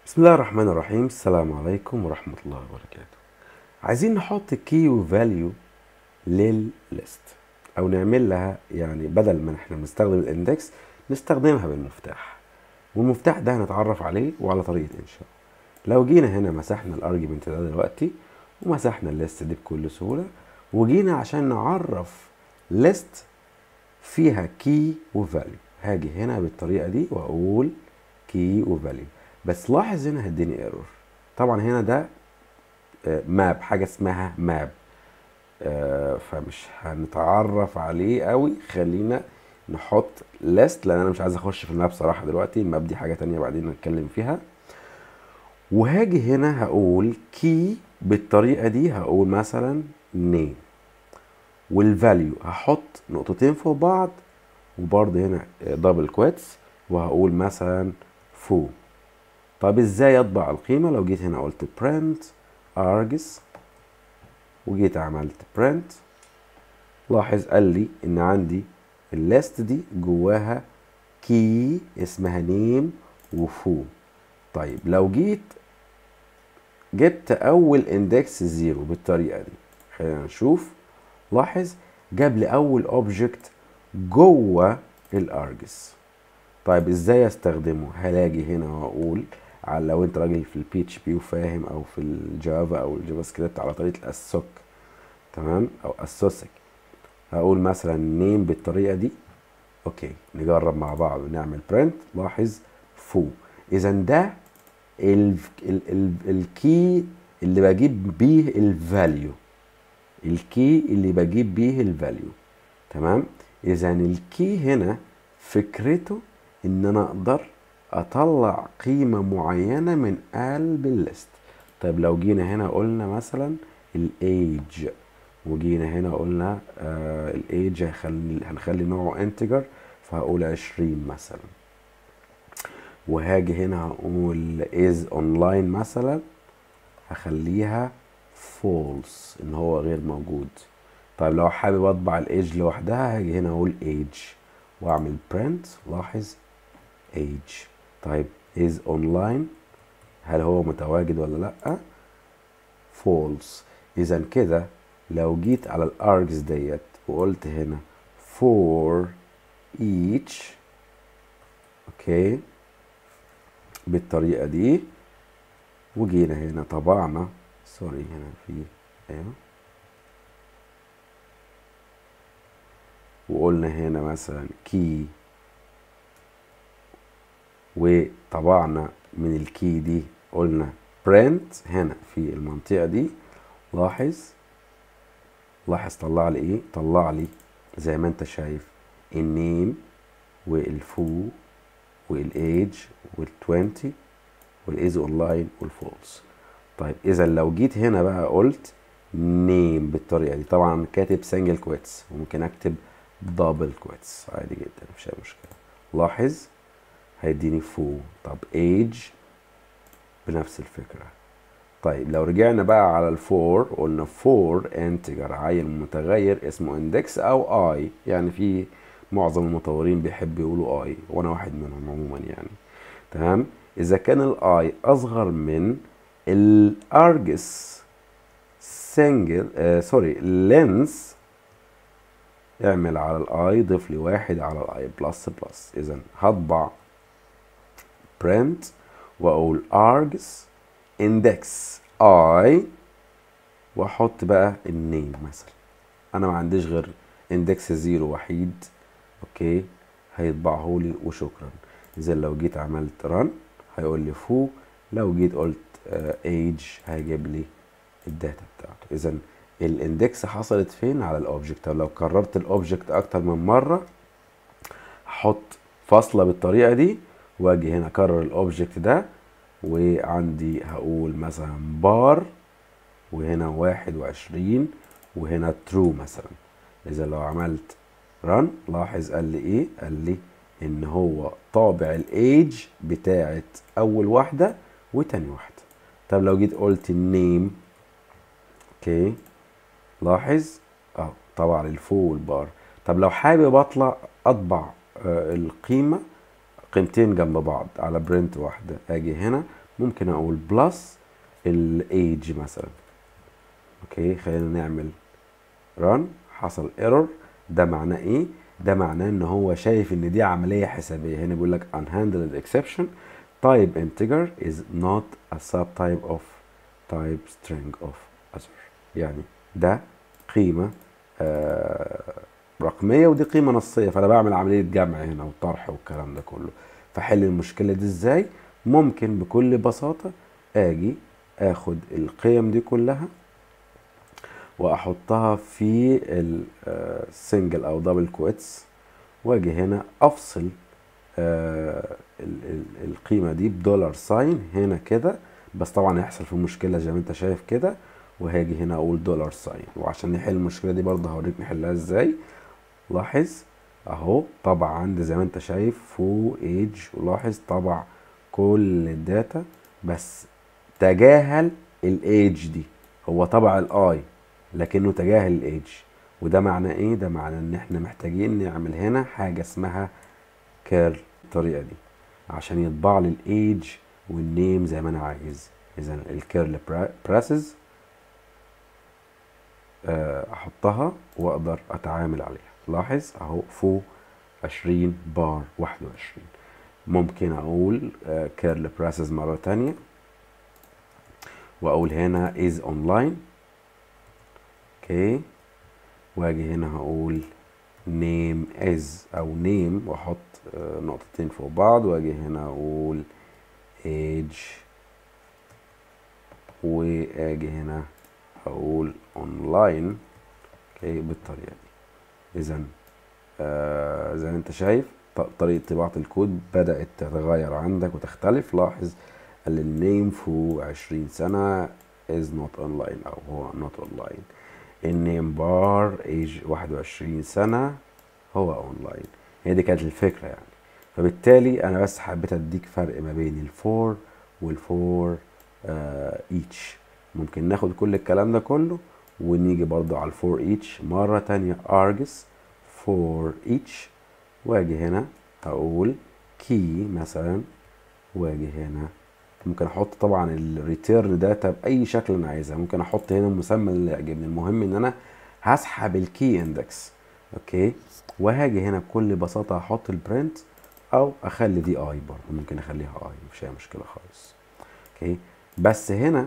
بسم الله الرحمن الرحيم السلام عليكم ورحمة الله وبركاته عايزين نحط كي وفاليو للليست او نعمل لها يعني بدل ما احنا بنستخدم الاندكس نستخدمها بالمفتاح والمفتاح ده هنتعرف عليه وعلى طريقة انشاء لو جينا هنا مسحنا الارجيومنت ده دلوقتي ومسحنا الليست دي بكل سهولة وجينا عشان نعرف ليست فيها كي وفاليو هاجي هنا بالطريقة دي واقول كي وفاليو بس لاحظ هنا هيديني ايرور طبعا هنا ده ماب حاجه اسمها ماب فمش هنتعرف عليه قوي خلينا نحط ليست لان انا مش عايز اخش في الماب صراحه دلوقتي الماب دي حاجه تانية بعدين نتكلم فيها وهاجي هنا هقول كي بالطريقه دي هقول مثلا نيم والفاليو هحط نقطتين فوق بعض وبرضه هنا دبل كويتس وهقول مثلا فو طب ازاي اطبع القيمة لو جيت هنا قلت print args وجيت عملت print لاحظ قال لي ان عندي الليست دي جواها كي اسمها نيم وفو طيب لو جيت جبت اول اندكس زيرو بالطريقة دي خلينا نشوف لاحظ جاب لي اول اوبجكت جوه الارجس طيب ازاي استخدمه هلاقي هنا واقول على لو انت راجل في البي اتش بي وفاهم او في الجافا او الجافا سكريبت على طريقه الاسوك تمام او اسوسك هقول مثلا نيم بالطريقه دي اوكي نجرب مع بعض ونعمل برنت لاحظ فو اذا ده ال ال ال الكي اللي بجيب بيه الفاليو الكي اللي بجيب بيه الفاليو تمام اذا الكي هنا فكرته ان انا اقدر اطلع قيمة معينة من قلب الليست طيب لو جينا هنا قلنا مثلا الايج وجينا هنا قلنا آه الايج هنخلي هنخلي نوعه انتجر فهقول عشرين مثلا وهاجي هنا هقول is online مثلا هخليها false ان هو غير موجود طيب لو حابب اطبع الايج لوحدها هاجي هنا اقول age واعمل print لاحظ age طيب is online هل هو متواجد ولا لا false اذا كده لو جيت على الارجز ديت وقلت هنا for each اوكي بالطريقه دي وجينا هنا طبعنا سوري هنا في ايوه وقلنا هنا مثلا key وطبعنا من الكي دي قلنا print هنا في المنطقة دي لاحظ لاحظ طلع لي ايه طلع لي زي ما انت شايف النيم والفو والايج وال20 والايز اونلاين والفولس طيب اذا لو جيت هنا بقى قلت نيم بالطريقه دي طبعا كاتب سنجل كويتس وممكن اكتب دبل كويتس عادي جدا مفيش اي مشكله لاحظ هيديني فو طب ايج بنفس الفكرة طيب لو رجعنا بقى على الفور قلنا فور انتجر عين متغير اسمه اندكس او اي يعني في معظم المطورين بيحب يقولوا اي وانا واحد منهم عموما يعني تمام اذا كان الاي اصغر من الارجس سنجل آه سوري لينس اعمل على الاي ضيف لي واحد على الاي بلس بلس اذا هطبع print واقول args index i واحط بقى النيم مثلا انا ما عنديش غير اندكس زيرو وحيد اوكي هيطبعه لي وشكرا اذا لو جيت عملت رن هيقول لي فو لو جيت قلت ايج uh, هيجيب لي الداتا بتاعته اذا الاندكس حصلت فين على الاوبجكت طب لو كررت الاوبجكت اكتر من مره هحط فاصله بالطريقه دي واجي هنا اكرر الاوبجكت ده وعندي هقول مثلا بار وهنا واحد وعشرين وهنا ترو مثلا اذا لو عملت رن لاحظ قال لي ايه قال لي ان هو طابع الايج بتاعت اول واحده وتاني واحده طب لو جيت قلت النيم اوكي لاحظ اه طبعا الفو والبار طب لو حابب اطلع اطبع آه القيمه قيمتين جنب بعض على برنت واحدة اجي هنا ممكن اقول بلس الايج مثلا اوكي خلينا نعمل ران حصل ايرور ده معناه ايه ده معناه ان هو شايف ان دي عمليه حسابيه هنا بيقول لك unhandled exception type integer is not a subtype of type string of other يعني ده قيمه آه رقميه ودي قيمه نصيه فانا بعمل عمليه جمع هنا وطرح والكلام ده كله فحل المشكله دي ازاي ممكن بكل بساطه اجي اخد القيم دي كلها واحطها في السنجل او دبل كويتس واجي هنا افصل آه، ال- ال- القيمه دي بدولار ساين هنا كده بس طبعا هيحصل في مشكله زي ما انت شايف كده وهاجي هنا اقول دولار ساين وعشان نحل المشكله دي برضه هوريك نحلها ازاي لاحظ اهو طبع عندي زي ما انت شايف فو ايج ولاحظ طبع كل الداتا بس تجاهل الايج دي هو طبع الاي لكنه تجاهل الايج وده معناه ايه ده معناه ان احنا محتاجين نعمل هنا حاجه اسمها كيرل الطريقه دي عشان يطبع لي الايج والنيم زي ما انا عايز اذا الكيرل براسز احطها واقدر اتعامل عليها لاحظ اهو فوق 20 بار 21 ممكن اقول كيرل براسز مره تانية واقول هنا is online اوكي واجي هنا هقول name is او name واحط آه، نقطتين فوق بعض واجي هنا اقول age واجي هنا اقول online اوكي بالطريقه دي اذا آه زي ما انت شايف ط- طريقه طباعه الكود بدات تتغير عندك وتختلف لاحظ قال النيم فوق 20 سنه is not online او هو not online النيم بار ايج 21 سنة هو اونلاين هي دي كانت الفكرة يعني فبالتالي انا بس حبيت اديك فرق ما بين الفور والفور ايتش ممكن ناخد كل الكلام ده كله ونيجي برضو على الفور ايتش مرة تانية ارجس فور ايتش واجي هنا اقول كي مثلا واجي هنا ممكن احط طبعا الريتيرن داتا باي شكل انا عايزها ممكن احط هنا المسمى اللي يعجبني المهم ان انا هسحب الكي اندكس اوكي وهاجي هنا بكل بساطه احط البرنت او اخلي دي اي برضه ممكن اخليها اي مفيش اي مشكله خالص اوكي بس هنا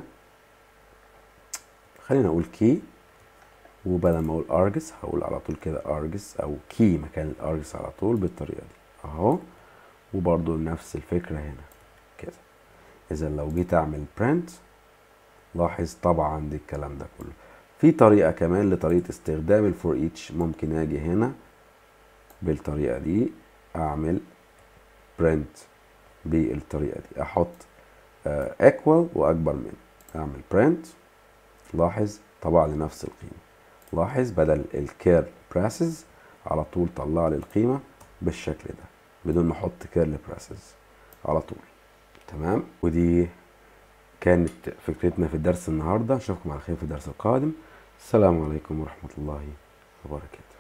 خلينا اقول كي وبدل ما اقول ارجس هقول على طول كده ارجس او كي مكان الارجس على طول بالطريقه دي اهو وبرضه نفس الفكره هنا كده اذا لو جيت اعمل برنت لاحظ طبعا عندي الكلام ده كله في طريقه كمان لطريقه استخدام الفور ايتش ممكن اجي هنا بالطريقه دي اعمل برنت بالطريقه دي احط ايكوال واكبر من اعمل برنت لاحظ طبع لي نفس القيمه لاحظ بدل الكير براسز على طول طلع لي القيمه بالشكل ده بدون ما احط كيرل براسز على طول تمام ودي كانت فكرتنا في الدرس النهارده اشوفكم على خير في الدرس القادم السلام عليكم ورحمه الله وبركاته